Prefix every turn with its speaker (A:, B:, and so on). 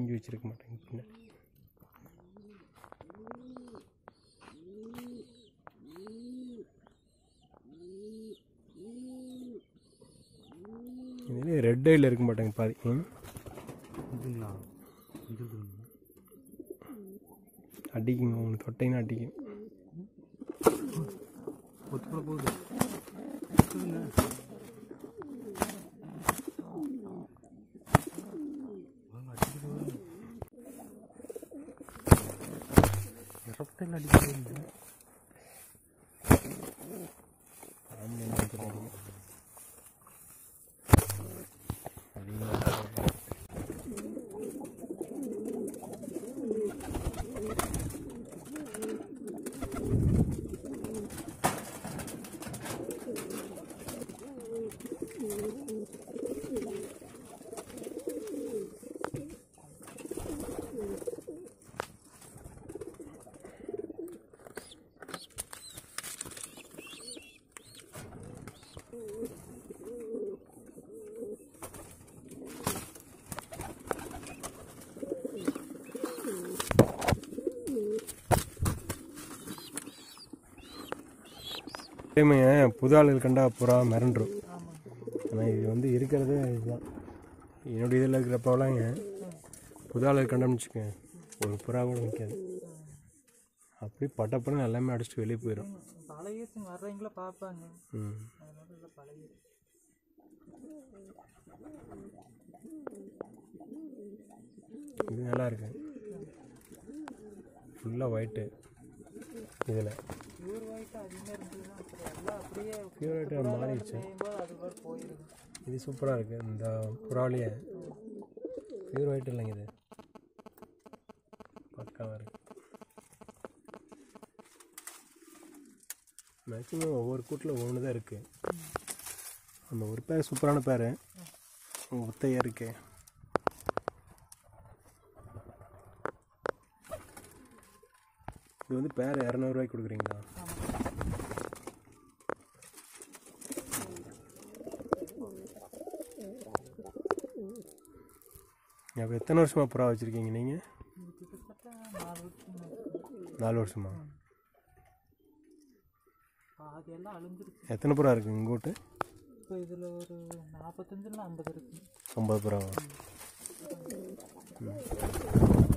A: குஞ்சு வச்சிருக்க மாட்டேங்க பின்னாடி இதுலேயே ரெட் ஐயில் இருக்க மாட்டாங்க பாதி ம்
B: இதுங்களா இது
A: அடிக்குங்க ஒன்று தொட்டைன்னா அடிக்கும்
B: ஒத்துக்குள்ள போகுது ஒத்துக்குங்க வாங்க அடிச்சுட்டு போகுது இரட்டையில் அடிக்கிறது
A: ஆம்பளை நேரத்தில் அடிக்கும் அதிகமாக டைம் புது ஆளுகள் கண்டா புறா மிரண்டுரும் ஆனால் இது வந்து இருக்கிறதே இதுதான் என்னுடைய இதில் இருக்கிறப்போலாங்க புது ஆளுகள் கண்டோம்னு வச்சுக்கோங்க ஒரு புறா கூட நிற்காது அப்படியே பட்டப்படம் எல்லாமே அடிச்சுட்டு வெளியே போயிடும்
C: பழகிருச்சுங்க வர்றவங்கள பார்ப்பாங்க
A: ம்
C: அதனால எல்லாம் பழகிருச்சு
A: இது நல்லா இருக்கு ஃபுல்லாக ஒயிட்டு இதில்
C: பியூர் ஒயிட் அதிகமாக இருந்ததுன்னா அப்புறம் எல்லாம் அப்படியே
A: பியூர் ஒயிட் மாறிடுச்சு
C: செய்யும்போது அது பாட்டு போயிடுது
A: இது சூப்பராக இருக்குது இந்த புறாவிலேயே பியூர் ஒயிட் இல்லைங்க இது பக்காவாக இருக்கு மேக்ஸிமம் ஒவ்வொரு கூட்டில் ஒவ்வொன்று தான் இருக்குது அந்த ஒரு பேர் சூப்பரான பேர் ஒத்தையாக இருக்கு இது வந்து பேர் இரநூறுவாய்க்கு கொடுக்குறீங்களா அப்போ எத்தனை வருஷமாக புறா வச்சுருக்கீங்க நீங்கள்
C: இது கிட்டத்தட்ட நாலு வருஷம் இருக்கு.
A: நாலு வருஷமா
C: பாதி எல்லாம் அழிஞ்சிருச்சு
A: எத்தனை புறா இருக்குது இங்கோட்டு
C: இப்போ இதில் ஒரு நாற்பத்தஞ்சுல ஐம்பது இருக்கு
A: ஐம்பது புறாவா ம்.